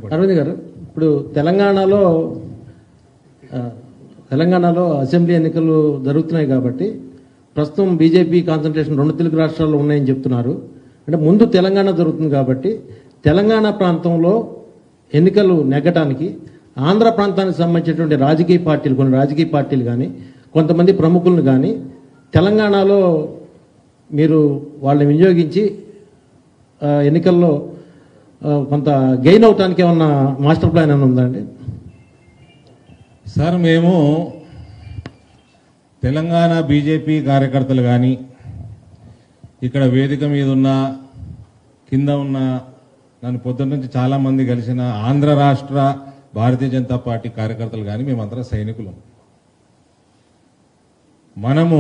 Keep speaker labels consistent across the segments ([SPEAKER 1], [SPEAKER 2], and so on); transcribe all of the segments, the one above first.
[SPEAKER 1] చెప్పండి
[SPEAKER 2] అరవింద్ గారు ఇప్పుడు తెలంగాణలో ఆ, తెలంగాణలో అసెంబ్లీ ఎన్నికలు జరుగుతున్నాయి కాబట్టి ప్రస్తుతం బీజేపీ కాన్సన్ట్రేషన్ రెండు తెలుగు రాష్ట్రాల్లో ఉన్నాయని చెప్తున్నారు అంటే ముందు తెలంగాణ జరుగుతుంది కాబట్టి తెలంగాణ ప్రాంతంలో ఎన్నికలు నెగ్గటానికి ఆంధ్ర ప్రాంతానికి సంబంధించినటువంటి రాజకీయ పార్టీలు కొన్ని రాజకీయ పార్టీలు కానీ కొంతమంది ప్రముఖులను కానీ తెలంగాణలో మీరు వాళ్ళని వినియోగించి ఆ, ఎన్నికల్లో ఆ, కొంత గెయిన్ అవటానికి ఏమన్నా మాస్టర్ ప్లాన్ ఏమైనా ఉందండి
[SPEAKER 1] సార్ మేము తెలంగాణ బీజేపీ కార్యకర్తలు కానీ ఇక్కడ వేదిక మీద ఉన్న కింద ఉన్న నన్ను పొద్దున్న నుంచి చాలా మంది కలిసిన ఆంధ్ర రాష్ట్ర భారతీయ జనతా పార్టీ కార్యకర్తలు కానీ మేమందరం సైనికులం మనము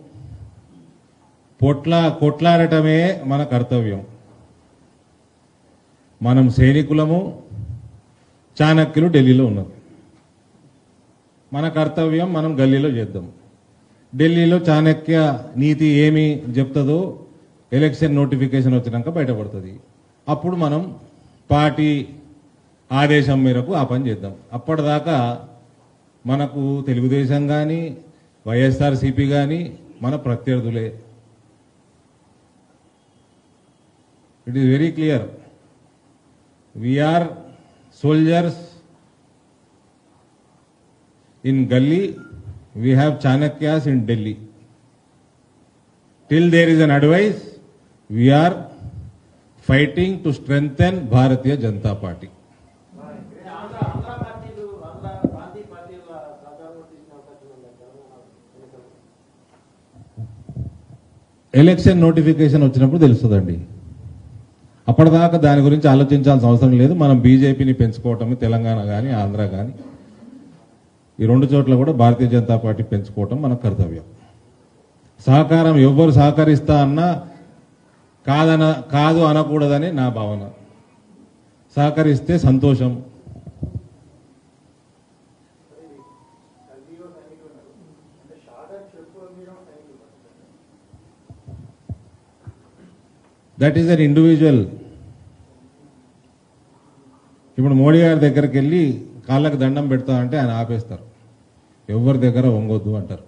[SPEAKER 1] పొట్లా కొట్లాడటమే మన కర్తవ్యం మనం సైనికులము చాణక్యులు ఢిల్లీలో ఉన్నారు మన కర్తవ్యం మనం గల్లీలో చేద్దాం ఢిల్లీలో చాణక్య నీతి ఏమి చెప్తుందో ఎలక్షన్ నోటిఫికేషన్ వచ్చినాక బయటపడుతుంది అప్పుడు మనం పార్టీ ఆదేశం మేరకు ఆ పని చేద్దాం అప్పటిదాకా మనకు తెలుగుదేశం కానీ వైఎస్ఆర్సీపీ కానీ మన ప్రత్యర్థులే it is very clear we are soldiers in Gully, we have Chanakyas in Delhi. Till there is an advice, we are fighting to strengthen Bharatiya Janata Party. Election notification వచ్చినప్పుడు తెలుస్తుందండి అప్పటిదాకా దాని గురించి ఆలోచించాల్సిన అవసరం లేదు మనం బీజేపీని పెంచుకోవటం తెలంగాణ కానీ ఆంధ్ర కానీ ఈ రెండు చోట్ల కూడా భారతీయ జనతా పార్టీ పెంచుకోవటం మన కర్తవ్యం సహకారం ఎవ్వరు సహకరిస్తా అన్నా కాదన కాదు అనకూడదని నా భావన సహకరిస్తే సంతోషం దట్ ఈస్ అన్ ఇండివిజువల్ ఇప్పుడు మోడీ గారి దగ్గరికి వెళ్ళి కాళ్ళకి దండం పెడతా అంటే ఆయన ఆపేస్తారు ఎవరి దగ్గర వంగొద్దు అంటారు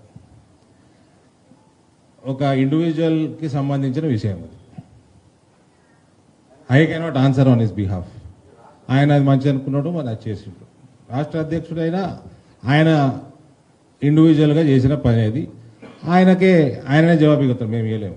[SPEAKER 1] ఒక ఇండివిజువల్కి సంబంధించిన విషయం అది I cannot answer on his behalf ఆయన అది మంచి అనుకున్నాడు మరి అది చేసిండు రాష్ట్ర అధ్యక్షుడైనా ఆయన ఇండివిజువల్గా చేసిన పని అది ఆయనకే ఆయననే జవాబు ఇవ్వతారు మేము ఇవ్వలేము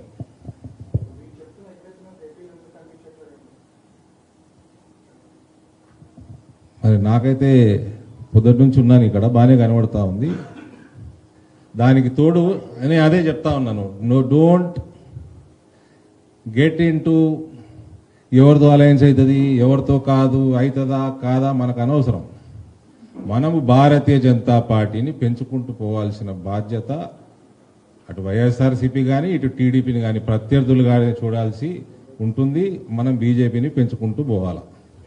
[SPEAKER 1] మరి నాకైతే పొద్దుటి నుంచి ఉన్నాను ఇక్కడ బాగానే కనబడతా ఉంది దానికి తోడు అని అదే చెప్తా ఉన్నాను no don't get into ఎవరితో అలయన్స్ అవుతుంది ఎవరితో కాదు అవుతుందా కాదా మనకు అనవసరం మనము భారతీయ జనతా పార్టీని పెంచుకుంటూ పోవాల్సిన బాధ్యత అటు వైఎస్ఆర్సీపీ కానీ ఇటు టీడీపీని కానీ ప్రత్యర్థులు కానీ చూడాల్సి ఉంటుంది మనం బీజేపీని పెంచుకుంటూ పోవాలి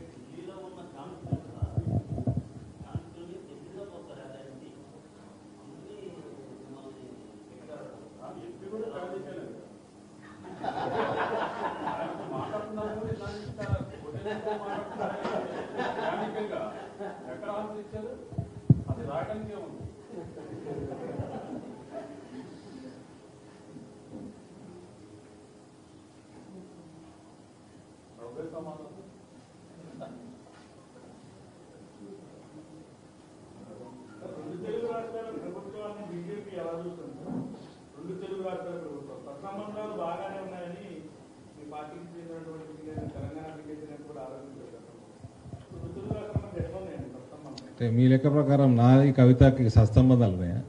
[SPEAKER 3] రెండు తెలుగు రాష్ట్రాల ప్రభుత్వాన్ని బీజేపీ ఎలా చూస్తుంది రెండు తెలుగు రాష్ట్రాల ప్రభుత్వం సత్సంబంధాలు బాగానే ఉన్నాయని మీ పార్టీకి చెందినటువంటి సీనియర్ తెలంగాణ టికెట్ కూడా ఆలోచించారు రెండు తెలుగు రాష్ట్రాల మధ్య ఎట్లా ఉన్నాయండి సత్సంబంధం
[SPEAKER 1] అంటే మీ లెక్క ప్రకారం నాది కవితకి సత్సంబంధాలు ఉన్నాయా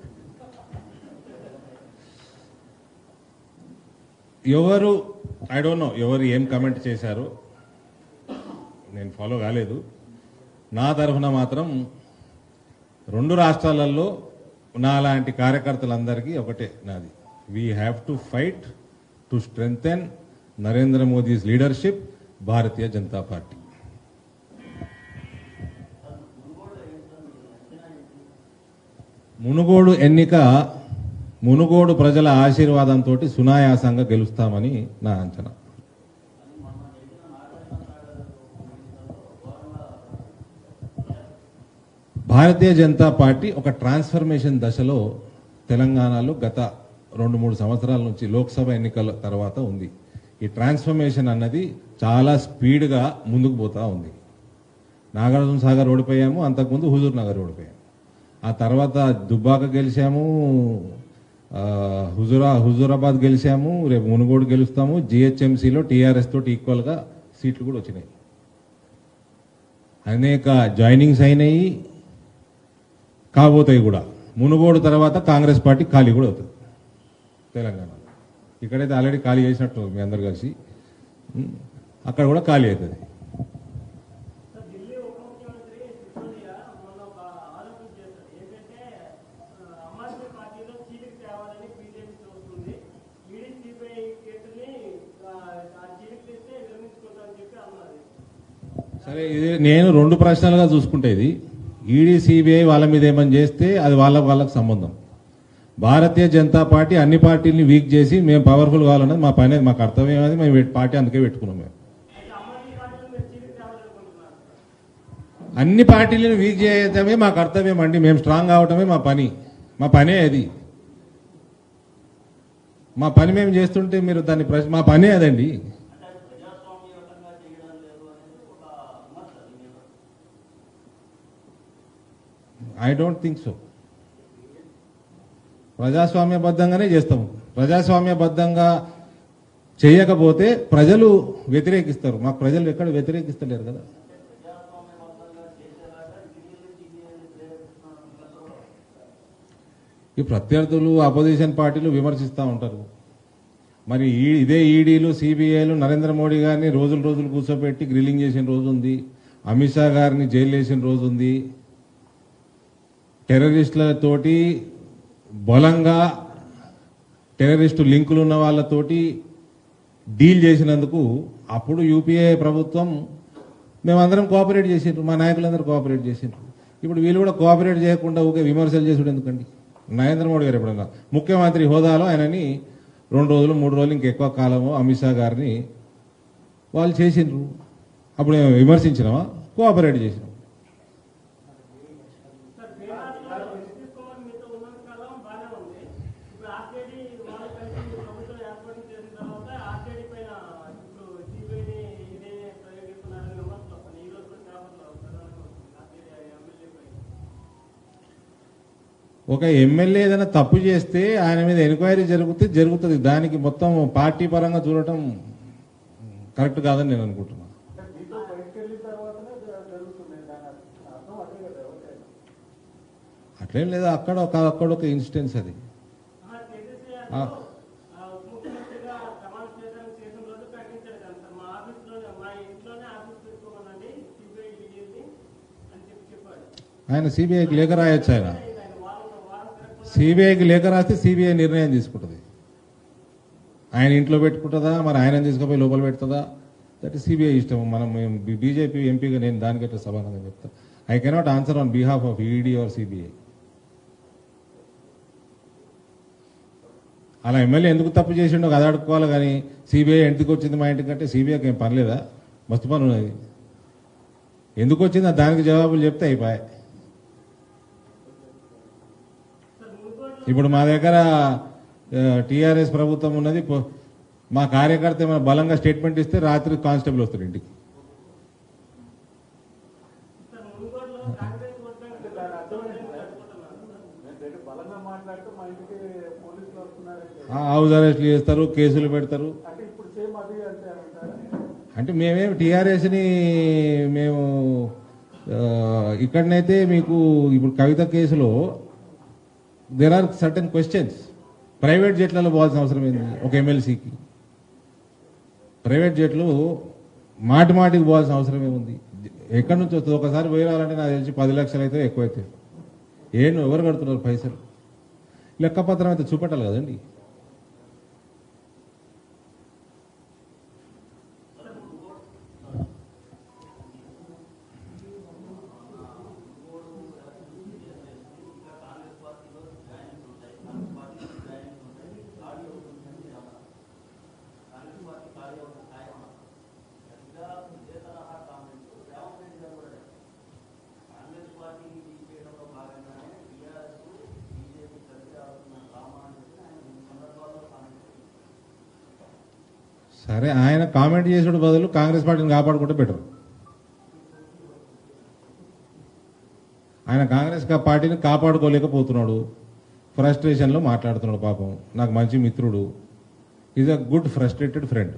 [SPEAKER 1] ఎవరు ఐ డోంట్ నో ఎవరు ఏం కమెంట్ చేశారు నేను ఫాలో కాలేదు నా తరఫున మాత్రం రెండు రాష్ట్రాలలో నాలాంటి కార్యకర్తలందరికీ ఒకటే నాది we have to fight to strengthen Narendra Modi's leadership Bharatiya Janata Party Munugode ఎన్నిక మునుగోడు ప్రజల ఆశీర్వాదంతో సునాయాసంగా గెలుస్తామని నా అంచనా భారతీయ జనతా పార్టీ ఒక ట్రాన్స్ఫర్మేషన్ దశలో తెలంగాణలో గత రెండు మూడు సంవత్సరాల నుంచి లోక్సభ ఎన్నికల తర్వాత ఉంది ఈ ట్రాన్స్ఫర్మేషన్ అన్నది చాలా స్పీడ్గా ముందుకు పోతా ఉంది నాగార్జున సాగర్ ఓడిపోయాము అంతకుముందు హుజూర్ నగర్ ఓడిపోయాము ఆ తర్వాత దుబ్బాక గెలిచాము ఆ, హుజూరా హుజూరాబాద్ గెలిచాము రేపు మునుగోడు గెలుస్తాము జిహెచ్ఎంసీలో టీఆర్ఎస్ తోటి ఈక్వల్గా సీట్లు కూడా వచ్చినాయి అనేక జాయినింగ్స్ అయినాయి కాబోతాయి కూడా మునుగోడు తర్వాత కాంగ్రెస్ పార్టీ ఖాళీ కూడా అవుతుంది తెలంగాణ ఇక్కడైతే ఆల్రెడీ ఖాళీ చేసినట్టు మీ అందరు కలిసి ఉం. అక్కడ కూడా ఖాళీ అవుతుంది
[SPEAKER 4] సార్, ఢిల్లీ ఉప ముఖ్యమంత్రి సిసోడియా మొన్న ఒక ఆరోపణ చేశారు ఏంటంటే ఆ, ఆమ్ ఆద్మీ పార్టీలో చీలిక తేవాలని బీజేపీ చూస్తుంది ఈడీ సిబిఐ కేసుని ఆ, ఆ చీలిక తెస్తే విరమించుకుంటామని చెప్పి అన్నారు
[SPEAKER 1] సరే ఇది నేను రెండు ప్రశ్నలుగా చూసుకుంటే ఇది ఈడీ సిబిఐ వాళ్ళ మీద ఏమని చేస్తే అది వాళ్ళ వాళ్ళకి సంబంధం భారతీయ జనతా పార్టీ అన్ని పార్టీలని వీక్ చేసి మేము పవర్ఫుల్ కావాలన్నది మా పని మా కర్తవ్యం అది మేము పెట్- పార్టీ అందుకే పెట్టుకున్నాం మేము
[SPEAKER 4] అయితే ఆమ్ ఆద్మీ పార్టీలో మీరు చీలిక తేవాలనుకుంటున్నారు
[SPEAKER 1] అన్ని పార్టీలను వీక్ చేయటమే మా కర్తవ్యం అండి మేము స్ట్రాంగ్ అవటమే మా పని మా పనే అది మా పని మేము చేస్తుంటే మీరు దాన్ని ప్రశ్న మా పనే అదండి ఐ డోంట్ థింక్ సో ప్రజాస్వామ్యబద్ధంగానే చేస్తాము ప్రజాస్వామ్యబద్ధంగా చేయకపోతే ప్రజలు వ్యతిరేకిస్తారు మాకు ప్రజలు ఎక్కడ వ్యతిరేకిస్తలేరు కదా ఈ ప్రత్యర్థులు అపోజిషన్ పార్టీలు విమర్శిస్తూ ఉంటారు మరి ఈ ఇదే ఈడీలు సిబిఐలు నరేంద్ర మోడీ గారిని రోజులు రోజులు కూర్చోబెట్టి గ్రిల్లింగ్ చేసిన రోజు ఉంది అమిత్ షా గారిని జైలు వేసిన రోజు ఉంది టెర్రరిస్టులతోటి బలంగా టెర్రరిస్టు లింకులు ఉన్న వాళ్ళతోటి డీల్ చేసినందుకు అప్పుడు యూపీఏ ప్రభుత్వం మేమందరం కోఆపరేట్ చేసిండ్రు మా నాయకులందరూ కోఆపరేట్ చేసిండ్రు ఇప్పుడు వీళ్ళు కూడా కోఆపరేట్ చేయకుండా ఊకే విమర్శలు చేసుడు ఎందుకండి నరేంద్ర మోడీ గారు ఎప్పుడన్నా ముఖ్యమంత్రి హోదాలో ఆయనని రెండు రోజులు మూడు రోజులు ఇంకెక్కువ కాలము అమిత్ షా గారిని వాళ్ళు చేసిండ్రు అప్పుడు మేము విమర్శించినామా కోఆపరేట్ చేసినాం
[SPEAKER 4] సార్ బీహార్లో నితీష్ కుమార్ మీతో ఉన్నంత కాలం బాగానే ఉంది ఇప్పుడు ఆర్జేడీ వాళ్ళు కలిసి ప్రభుత్వం ఏర్పాటు చేసిన తర్వాత ఆర్జేడీ పైన ఇప్పుడు సిబిఐని ఇదే ప్రయోగిస్తున్నారని విమర్శలు వస్తున్నాయి ఈ రోజు కూడా పేపర్లో ప్రధానంగా వస్తుంది ఆర్జేడీ ఎమ్మెల్యే పైన
[SPEAKER 1] ఒక ఎమ్మెల్యే ఏదైనా తప్పు చేస్తే ఆయన మీద ఎంక్వైరీ జరిగితే జరుగుతుంది దానికి మొత్తం పార్టీ పరంగా చూడటం కరెక్ట్ కాదని నేను అనుకుంటున్నాను
[SPEAKER 3] అంటే మీతో బయటకు వెళ్ళిన తర్వాతనే జ- జరుగుతుంది దాని అర్థం అదే కదా ఎవరికైనా
[SPEAKER 1] అట్లేం లేదు అక్కడ ఒక అక్కడ ఒక ఇన్స్టెన్స్ అది
[SPEAKER 4] ఆ కేసీఆర్
[SPEAKER 1] ఆ.
[SPEAKER 4] ఆ ఉప ముఖ్యమంత్రిగా ప్రమాణ స్వీకారం చేసిన రోజు ప్రకటించారు కదా సార్ మా ఆఫీస్లోనే మా ఇంట్లోనే ఆఫీస్ పెట్టుకోమనండి సిబిఐ ఈడీని అని చెప్పి చెప్పాడు
[SPEAKER 1] ఆయన సిబిఐకి లేఖ రాయొచ్చు ఆయన
[SPEAKER 4] ఆయన వారం వారం తిరగకుండా
[SPEAKER 1] సిబిఐకి లేఖ రాస్తే సిబిఐ నిర్ణయం తీసుకుంటుంది ఆయన ఇంట్లో పెట్టుకుంటుందా మరి ఆయన తీసుకుపోయి లోపల పెడుతుందా దట్ ఈస్ సిబిఐ ఇష్టం మనం బీజేపీ ఎంపీగా నేను దానికైతే సమానంగా చెప్తా I cannot answer on behalf of ED or CBI అలా ఎమ్మెల్యే ఎందుకు తప్పు చేసిండో అది అడుక్కోవాలి కానీ సిబిఐ ఎందుకు వచ్చింది మా ఇంటికి అంటే సిబిఐకి ఏం పర్లేదా మస్తు పని ఉన్నది ఎందుకు వచ్చిందో దానికి జవాబులు చెప్తే అయిపోయాయి ఇప్పుడు మా దగ్గర టీఆర్ఎస్ ప్రభుత్వం ఉన్నది పో- మా కార్యకర్త ఏమైనా బలంగా స్టేట్మెంట్ ఇస్తే రాత్రి కానిస్టేబుల్ వస్తారు ఇంటికి
[SPEAKER 4] సార్ మునుగోడులో కాంగ్రెస్ ఓట్ బ్యాంక్
[SPEAKER 3] అంటే దాని అర్థం ఏంటి సార్? నేను దగ్గర బలంగా మాట్లాడుతూ మా ఇంటికి పోలీసులు వస్తున్నారంటే
[SPEAKER 1] ఆ హౌస్ అరెస్ట్లు చేస్తారు కేసులు పెడతారు
[SPEAKER 3] అంటే ఇప్పుడు సేమ్ అది అంతే అంటారా
[SPEAKER 1] అంటే మేమేం టీఆర్ఎస్ని మేము ఆ, ఇక్కడనైతే మీకు ఇప్పుడు కవిత కేసులో there are certain questions private జెట్లలో పోవాల్సిన అవసరం ఏంది ఒక ఎమ్మెల్సీకి ప్రైవేట్ జెట్లు మాటి మాటికి పోవాల్సిన అవసరం ఏముంది ఎక్కడి నుంచి వస్తుంది ఒకసారి పోయి రావాలంటే నాకు తెలిసి పది లక్షలు అయితే ఎక్కువైతే ఏం ఎవరు కడుతున్నారు పైసలు లెక్కపత్రం అయితే చూపెట్టాలి కదండి సరే ఆయన కామెంట్ చేసేడు బదులు కాంగ్రెస్ పార్టీని కాపాడుకుంటే బెటర్ ఆయన కాంగ్రెస్ కా- పార్టీని కాపాడుకోలేకపోతున్నాడు ఫ్రస్ట్రేషన్లో మాట్లాడుతున్నాడు పాపం నాకు మంచి మిత్రుడు is a good frustrated friend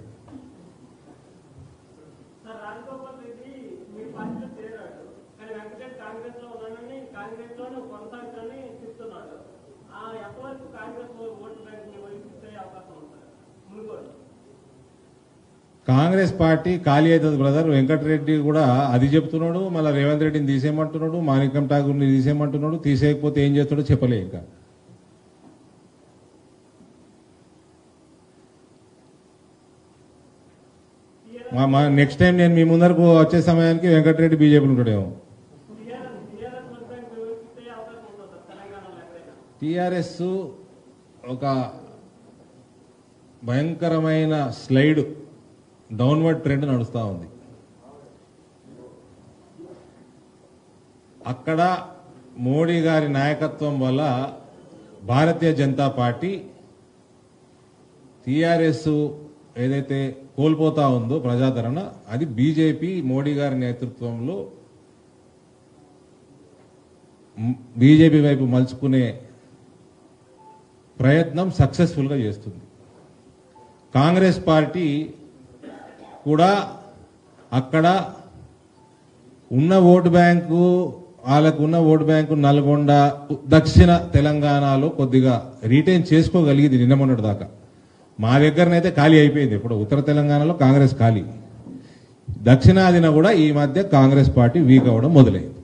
[SPEAKER 4] sir Rajagopal Reddy మీ పార్టీలో చేరాడు కానీ వెంకటేష్ కాంగ్రెస్ లో ఉన్నానని కాంగ్రెస్ లోనే కొనసాగుతానని చెప్తున్నాడు ఆ ఎంతవరకు కాంగ్రెస్ ఓటు బ్యాంక్ ని వైపు అవకాశం ఉంది సార్ మునుగోడు
[SPEAKER 1] కాంగ్రెస్ పార్టీ ఖాళీ అవుతుంది బ్రదర్ వెంకటరెడ్డి కూడా అది చెప్తున్నాడు మళ్ళీ రేవంత్ రెడ్డిని తీసేయమంటున్నాడు మాణిక్యం ఠాగూర్ని తీసేయమంటున్నాడు తీసేయకపోతే ఏం చేస్తాడో చెప్పలే ఇంకా మా మా నెక్స్ట్ టైం నేను మీ ముందరకు వచ్చే సమయానికి వెంకటరెడ్డి బీజేపీలో ఉంటాడేమో
[SPEAKER 4] టీఆర్ఎస్ టీఆర్ఎస్ ఓటు బ్యాంక్ వైపు అవకాశం ఉందా సార్ తెలంగాణలో ఎక్కడైనా
[SPEAKER 1] టిఆర్ఎస్ ఒక భయంకరమైన స్లైడ్ డౌన్వర్డ్ ట్రెండ్ నడుస్తూ ఉంది అక్కడ మోడీ గారి నాయకత్వం వల్ల భారతీయ జనతా పార్టీ టిఆర్ఎస్ ఏదైతే కోల్పోతా ఉందో ప్రజాదరణ అది బీజేపీ మోడీ గారి నేతృత్వంలో బీజేపీ వైపు మలుచుకునే ప్రయత్నం సక్సెస్ఫుల్గా చేస్తుంది కాంగ్రెస్ పార్టీ కూడా అక్కడ ఉన్న ఓటు బ్యాంకు వాళ్ళకు ఉన్న ఓటు బ్యాంకు నల్గొండ దక్షిణ తెలంగాణలో కొద్దిగా రీటైన్ చేసుకోగలిగింది నిన్న మొన్నటి దాకా మా దగ్గరనైతే ఖాళీ అయిపోయింది ఇప్పుడు ఉత్తర తెలంగాణలో కాంగ్రెస్ ఖాళీ దక్షిణాదిన కూడా ఈ మధ్య కాంగ్రెస్ పార్టీ వీక్ అవ్వడం మొదలైంది